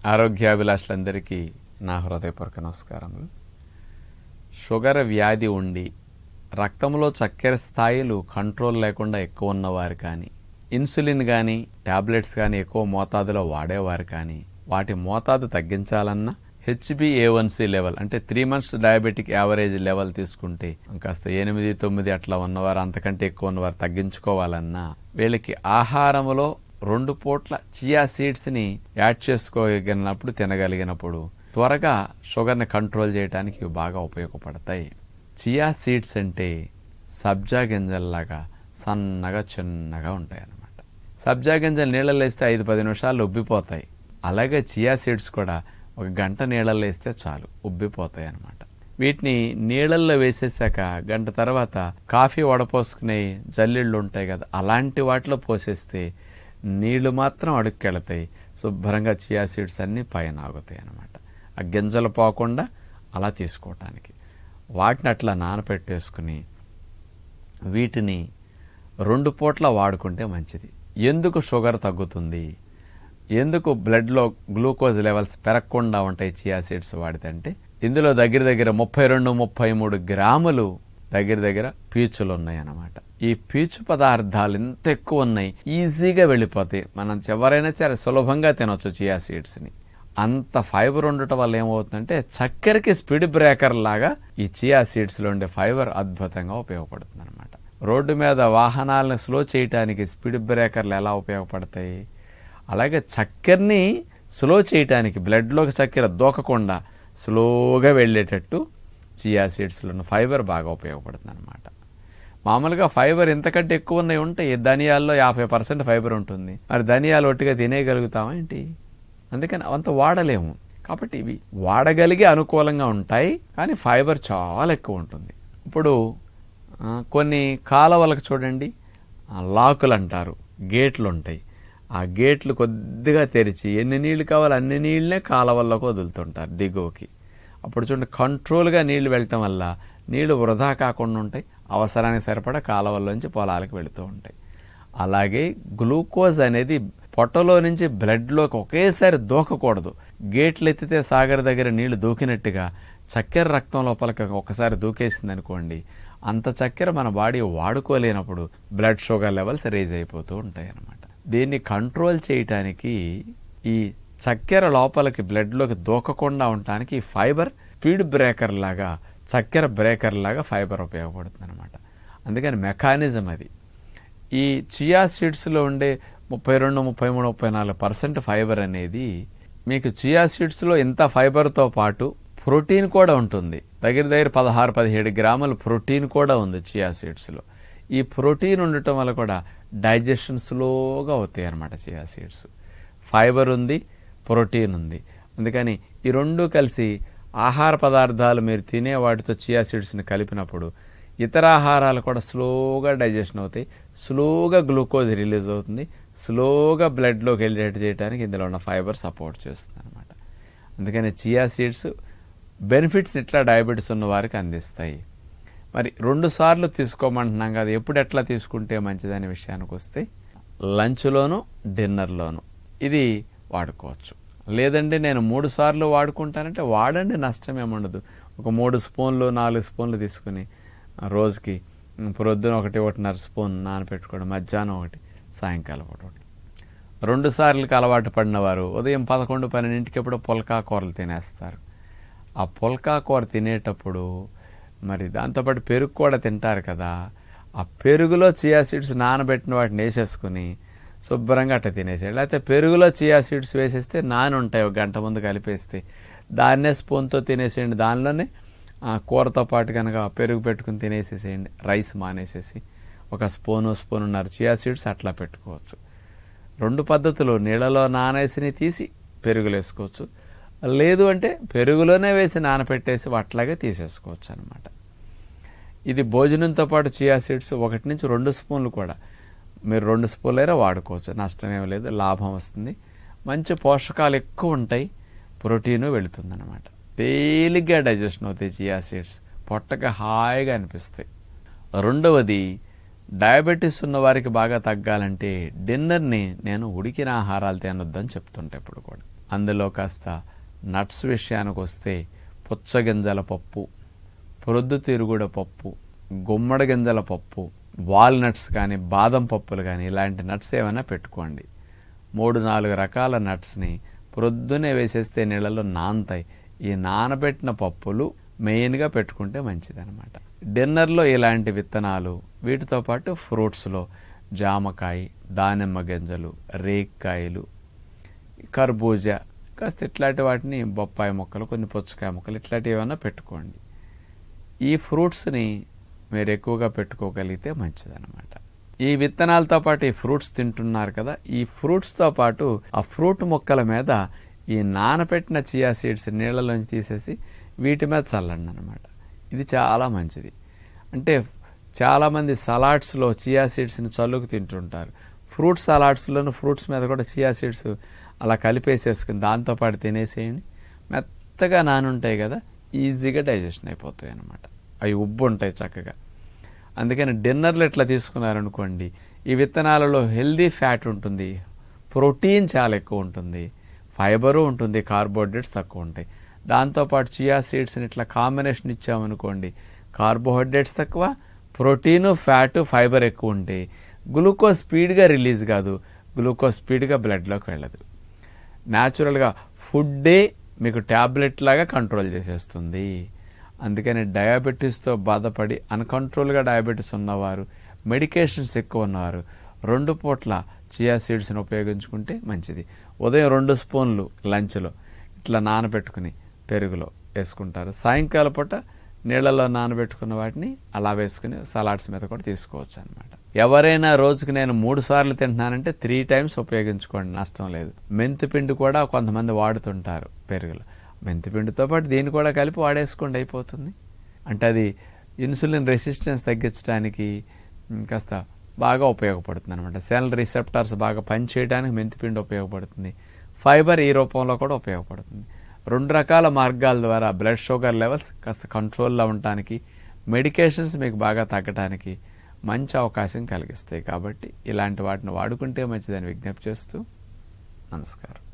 ఆరోగ్యాభిలాషులందరికీ నా హృదయపూర్వక నమస్కారములు షుగర్ వ్యాధి ఉండి రక్తంలో చక్కెర స్థాయిలు కంట్రోల్ లేకుండా ఎక్కువ ఉన్నవారు కానీ ఇన్సులిన్ కానీ టాబ్లెట్స్ కానీ ఎక్కువ మోతాదులో వాడేవారు కానీ వాటి మోతాదు తగ్గించాలన్నా హెచ్బిఏవన్సి లెవెల్ అంటే three months diabetic average level తీసుకుంటే కాస్త ఎనిమిది తొమ్మిది అట్లా ఉన్నవారు అంతకంటే ఎక్కువ ఉన్నవారు తగ్గించుకోవాలన్నా వీళ్ళకి ఆహారములో రెండు పూట్ల చియా సీడ్స్ని యాడ్ చేసుకోగలిగినప్పుడు తినగలిగినప్పుడు త్వరగా షుగర్ని కంట్రోల్ చేయడానికి ఇవి బాగా ఉపయోగపడతాయి చియా సీడ్స్ అంటే సబ్జా గింజల్లాగా సన్నగా చిన్నగా ఉంటాయి అన్నమాట సబ్జా గింజలు నీళ్ళలో వేస్తే ఐదు పది నిమిషాలు ఉబ్బిపోతాయి అలాగే చియా సీడ్స్ కూడా ఒక గంట నీళ్ళల్లో వేస్తే చాలు ఉబ్బిపోతాయి అన్నమాట వీటిని నీళ్ళల్లో వేసేసాక గంట తర్వాత కాఫీ వడపోసుకునే జల్లిళ్ళు ఉంటాయి కదా అలాంటి వాటిలో పోసేస్తే నీళ్లు మాత్రం అడుక్కెళతాయి శుభ్రంగా చియా సీడ్స్ అన్నీ పైన ఆగుతాయి అన్నమాట ఆ గింజలు పోకుండా అలా తీసుకోవటానికి వాటిని అట్లా నానపెట్టేసుకుని వీటిని రెండు పూట్ల వాడుకుంటే మంచిది ఎందుకు షుగర్ తగ్గుతుంది ఎందుకు బ్లడ్లో గ్లూకోజ్ లెవెల్స్ పెరగకుండా ఉంటాయి చియా సీడ్స్ వాడితే అంటే ఇందులో దగ్గర దగ్గర ముప్పై రెండు ముప్పై మూడు గ్రాములు దగ్గర దగ్గర పీచులు ఉన్నాయి అన్నమాట ఈ పీచు పదార్థాలు ఎంత ఎక్కువ ఉన్నాయి ఈజీగా వెళ్ళిపోతాయి మనం ఎవరైనా సరే సులభంగా తినొచ్చు చియా సీడ్స్ని అంత ఫైబర్ ఉండటం వల్ల ఏమవుతుందంటే చక్కెరకి స్పీడ్ బ్రేకర్ లాగా ఈ చియా సీడ్స్లో ఉండే ఫైబర్ అద్భుతంగా ఉపయోగపడుతుంది అనమాట రోడ్డు మీద వాహనాలను స్లో చేయడానికి స్పీడ్ బ్రేకర్లు ఎలా ఉపయోగపడతాయి అలాగే చక్కెరని స్లో చేయటానికి బ్లడ్లోకి చక్కెర దూకకుండా స్లోగా వెళ్ళేటట్టు చియా సీడ్స్లో ఉన్న ఫైబర్ బాగా ఉపయోగపడుతుంది అనమాట మామూలుగా ఫైబర్ ఎంతకంటే ఎక్కువ ఉన్నాయి ఉంటాయి ధనియాల్లో యాభై పర్సెంట్ ఫైబర్ ఉంటుంది మరి ధనియాలు ఒట్టిగా తినేయగలుగుతామా ఏంటి అందుకని అంత వాడలేము కాబట్టి ఇవి వాడగలిగే అనుకూలంగా ఉంటాయి కానీ ఫైబర్ చాలా ఎక్కువ ఉంటుంది ఇప్పుడు ఆ, కొన్ని కాలవలకు చూడండి ఆ, లాకులు అంటారు గేట్లు ఉంటాయి ఆ గేట్లు కొద్దిగా తెరిచి ఎన్ని నీళ్లు కావాలో అన్ని నీళ్ళనే కాలవల్లోకి వదులుతుంటారు దిగువకి అప్పుడు చూడండి కంట్రోల్గా నీళ్లు వెళ్ళటం వల్ల నీళ్లు వృధా కాకుండా ఉంటాయి అవసరానికి సరిపడా కాలవల్లోంచి పొలాలకు వెళుతూ ఉంటాయి అలాగే గ్లూకోజ్ అనేది పొట్టలో నుంచి బ్లడ్లోకి ఒకేసారి దూకకూడదు గేట్లు ఎత్తితే సాగర్ దగ్గర నీళ్లు దూకినట్టుగా చక్కెర రక్తం లోపలికి ఒకసారి దూకేసింది అనుకోండి అంత చక్కెర మన బాడీ వాడుకోలేనప్పుడు బ్లడ్ షుగర్ లెవెల్స్ రేజ్ అయిపోతూ ఉంటాయి అన్నమాట దీన్ని కంట్రోల్ చేయటానికి ఈ చక్కెర లోపలికి బ్లడ్లోకి దూకకుండా ఉండటానికి ఈ ఫైబర్ స్పీడ్ బ్రేకర్ లాగా చక్కెర బ్రేకర్ లాగా ఫైబర్ ఉపయోగపడుతుంది అనమాట అందుకని మెకానిజం అది ఈ చియా సీడ్స్లో ఉండే ముప్పై రెండు ముప్పై మూడు ముప్పై నాలుగు పర్సెంట్ ఫైబర్ అనేది మీకు చియా సీడ్స్లో ఇంత ఫైబర్తో పాటు ప్రోటీన్ కూడా ఉంటుంది దగ్గర దగ్గర పదహారు పదిహేడు గ్రాముల ప్రోటీన్ కూడా ఉంది చియా సీడ్స్లో ఈ ప్రోటీన్ ఉండటం వల్ల కూడా డైజెషన్ స్లోగా అవుతాయి అన్నమాట చియా సీడ్స్ ఫైబర్ ఉంది ప్రోటీన్ ఉంది అందుకని ఈ రెండు కలిసి ఆహార పదార్థాలు మీరు తినే వాటితో చియా సీడ్స్ని కలిపినప్పుడు ఇతర ఆహారాలు కూడా స్లోగా డైజెషన్ అవుతాయి స్లోగా గ్లూకోజ్ రిలీజ్ అవుతుంది స్లోగా బ్లడ్లోకి వెళ్ళేట్ చేయడానికి ఇందులో ఉన్న ఫైబర్ సపోర్ట్ చేస్తుంది అనమాట అందుకని చియా సీడ్స్ బెనిఫిట్స్ ఇట్లా డయాబెటీస్ ఉన్న వారికి అందిస్తాయి మరి రెండు సార్లు తీసుకోమంటున్నాం కదా ఎప్పుడు ఎట్లా తీసుకుంటే మంచిదనే విషయానికి వస్తే లంచ్లోను డిన్నర్లోను ఇది వాడుకోవచ్చు లేదంటే నేను మూడు సార్లు వాడుకుంటానంటే వాడండి నష్టం ఏముండదు ఒక మూడు స్పూన్లు నాలుగు స్పూన్లు తీసుకుని ఆ, రోజుకి ఉమ్, ప్రొద్దున ఒకటి ఒకటిన్నర స్పూన్ నానపెట్టుకోవడం మధ్యాహ్నం ఒకటి సాయంకాలం ఒకటి ఒకటి రెండు సార్లకి అలవాటు పడిన వారు ఉదయం పదకొండు పన్నెండింటికి ఎప్పుడో పుల్కా కూరలు తినేస్తారు ఆ పుల్కా కూర తినేటప్పుడు మరి దాంతోపాటు పెరుగు కూడా తింటారు కదా ఆ పెరుగులో చియా సీడ్స్ నానబెట్టిన వాటిని వేసేసుకుని శుభ్రంగా అట్ట తినేసేయాలి లేకపోతే పెరుగులో చియా సీడ్స్ వేసేస్తే నాని ఉంటాయి ఒక గంట ముందు కలిపేస్తే దాన్నే స్పూన్తో తినేసేయండి దానిలోనే ఆ కూరతో పాటు కనుక పెరుగు పెట్టుకుని తినేసేసేయండి రైస్ మానేసేసి ఒక స్పూను స్పూనున్నర చియా సీడ్స్ అట్లా పెట్టుకోవచ్చు రెండు పద్ధతులు నీళ్ళలో నానేసిని తీసి పెరుగులు వేసుకోవచ్చు లేదు అంటే పెరుగులోనే వేసి నానపెట్టేసి అట్లాగే తీసేసుకోవచ్చు అనమాట ఇది భోజనంతో పాటు చియా సీడ్స్ ఒకటి నుంచి రెండు స్పూన్లు కూడా మీరు రెండు స్పూన్లు అయినా వాడుకోవచ్చు నష్టమేం లేదు లాభం వస్తుంది మంచి పోషకాలు ఎక్కువ ఉంటాయి ప్రోటీను వెళుతుంది అనమాట తేలిగ్గా డైజెషన్ అవుతాయి చియా సీడ్స్ పొట్టగా హాయిగా అనిపిస్తాయి రెండవది డయాబెటీస్ ఉన్న వారికి బాగా తగ్గాలంటే డిన్నర్ని నేను ఉడికిన ఆహారాలు తినొద్దని చెప్తుంటా ఇప్పుడు కూడా అందులో కాస్త నట్స్ విషయానికి వస్తే పుచ్చగింజల పప్పు ప్రొద్దుతిరుగుడ పప్పు గుమ్మడి గింజల పప్పు వాల్నట్స్ కానీ బాదం పప్పులు కానీ ఇలాంటి నట్స్ ఏమైనా పెట్టుకోండి మూడు నాలుగు రకాల నట్స్ని ప్రొద్దునే వేసేస్తే నీళ్ళలో నానతాయి ఈ నానబెట్టిన పప్పులు మెయిన్గా పెట్టుకుంటే మంచిదన్నమాట డిన్నర్లో ఇలాంటి విత్తనాలు వీటితో పాటు ఫ్రూట్స్లో జామకాయ దానిమ్మ గింజలు రేక్కాయలు కర్బూజా కాస్త ఇట్లాంటి వాటిని బొప్పాయి మొక్కలు కొన్ని పుచ్చకాయ మొక్కలు ఇట్లాంటివి ఏమైనా పెట్టుకోండి ఈ ఫ్రూట్స్ని మీరు ఎక్కువగా పెట్టుకోగలిగితే మంచిదన్నమాట ఈ విత్తనాలతో పాటు ఈ ఫ్రూట్స్ తింటున్నారు కదా ఈ ఫ్రూట్స్తో పాటు ఆ ఫ్రూట్ మొక్కల మీద ఈ నానపెట్టిన చియా సీడ్స్ నీళ్ళలోంచి తీసేసి వీటి మీద చల్లండి అనమాట ఇది చాలా మంచిది అంటే చాలామంది సలాడ్స్లో చియా సీడ్స్ని చల్లుకు తింటుంటారు ఫ్రూట్ సలాడ్స్లోను ఫ్రూట్స్ మీద కూడా చియా సీడ్స్ అలా కలిపేసేసుకుని దాంతోపాటు తినేసేయండి మెత్తగా నానుంటాయి కదా ఈజీగా డైజెషన్ అయిపోతాయి అన్నమాట అవి ఉబ్బు ఉంటాయి చక్కగా అందుకని డిన్నర్లు ఎట్లా తీసుకున్నారనుకోండి ఈ విత్తనాలలో హెల్దీ ఫ్యాట్ ఉంటుంది ప్రోటీన్ చాలా ఎక్కువ ఉంటుంది ఫైబరు ఉంటుంది కార్బోహైడ్రేట్స్ తక్కువ ఉంటాయి దాంతోపాటు చియా సీడ్స్ని ఇట్లా కాంబినేషన్ ఇచ్చామనుకోండి కార్బోహైడ్రేట్స్ తక్కువ ప్రోటీను ఫ్యాటు ఫైబర్ ఎక్కువ ఉంటాయి గ్లూకోజ్ స్పీడ్గా రిలీజ్ కాదు గ్లూకోజ్ స్పీడ్గా బ్లడ్లోకి వెళ్ళదు న్యాచురల్గా ఫుడ్డే మీకు ట్యాబ్లెట్ లాగా కంట్రోల్ చేసేస్తుంది అందుకని డయాబెటీస్తో బాధపడి అన్కంట్రోల్గా డయాబెటీస్ ఉన్నవారు మెడికేషన్స్ ఎక్కువ ఉన్నవారు రెండు పూట్ల చియా సీడ్స్ని ఉపయోగించుకుంటే మంచిది ఉదయం రెండు స్పూన్లు లంచ్లో ఇట్లా నానబెట్టుకుని పెరుగులో వేసుకుంటారు సాయంకాలం పూట నీళ్ళలో నానబెట్టుకున్న వాటిని అలా వేసుకుని సలాడ్స్ మీద కూడా తీసుకోవచ్చు అనమాట ఎవరైనా రోజుకి నేను మూడు సార్లు తింటున్నానంటే త్రీ టైమ్స్ ఉపయోగించుకోండి నష్టం లేదు మెంతిపిండి కూడా కొంతమంది వాడుతుంటారు పెరుగులో మెంతిపిండితో పాటు దీన్ని కూడా కలిపి వాడేసుకోండి అయిపోతుంది అంటే అది ఇన్సులిన్ రెసిస్టెన్స్ తగ్గించడానికి ఉమ్, కాస్త బాగా ఉపయోగపడుతుంది అనమాట సెల్ రిసెప్టార్స్ బాగా పనిచేయడానికి మెంతిపిండి ఉపయోగపడుతుంది ఫైబర్ ఈ రూపంలో కూడా ఉపయోగపడుతుంది రెండు రకాల మార్గాల ద్వారా బ్లడ్ షుగర్ లెవెల్స్ కాస్త కంట్రోల్లో ఉండటానికి మెడికేషన్స్ మీకు బాగా తగ్గడానికి మంచి అవకాశం కలిగిస్తాయి కాబట్టి ఇలాంటి వాటిని వాడుకుంటే మంచిదని విజ్ఞప్తి చేస్తూ నమస్కారం